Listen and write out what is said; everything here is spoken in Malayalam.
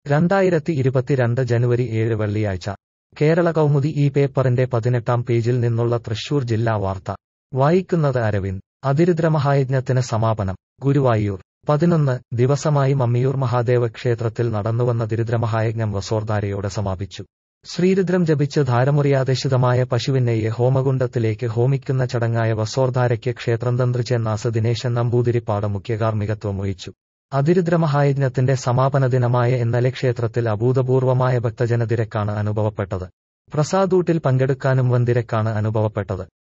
രണ്ടായിരത്തി ഇരുപത്തിരണ്ട് ജനുവരി ഏഴ് വെള്ളിയാഴ്ച കേരള കൗമുദി ഈ പേപ്പറിന്റെ പതിനെട്ടാം പേജിൽ നിന്നുള്ള തൃശൂർ ജില്ലാ വാർത്ത വായിക്കുന്നത് അരവിന്ദ് അതിരുദ്രമഹായജ്ഞത്തിന് സമാപനം ഗുരുവായൂർ പതിനൊന്ന് ദിവസമായി മമ്മിയൂർ മഹാദേവ ക്ഷേത്രത്തിൽ നടന്നുവന്ന ദിരുദ്രമഹായജ്ഞം വസോർധാരയോടെ സമാപിച്ചു ശ്രീരുദ്രം ജപിച്ച് ധാരമുറിയാദേശിതമായ പശുവിനെയെ ഹോമകുണ്ടത്തിലേക്ക് ഹോമിക്കുന്ന ചടങ്ങായ വസോർധാരയ്ക്ക് ക്ഷേത്രം തന്ത്രിച്ചെന്നാസ് ദിനേശൻ നമ്പൂതിരിപ്പാട് മുഖ്യകാർമ്മികത്വം വഹിച്ചു അതിരുദ്രമഹായജ്ഞത്തിന്റെ സമാപന ദിനമായ ഇന്നലെ ക്ഷേത്രത്തിൽ അഭൂതപൂർവമായ ഭക്തജനതിരക്കാണ് അനുഭവപ്പെട്ടത് പ്രസാദൂട്ടിൽ പങ്കെടുക്കാനും വൻ തിരക്കാണ് അനുഭവപ്പെട്ടത്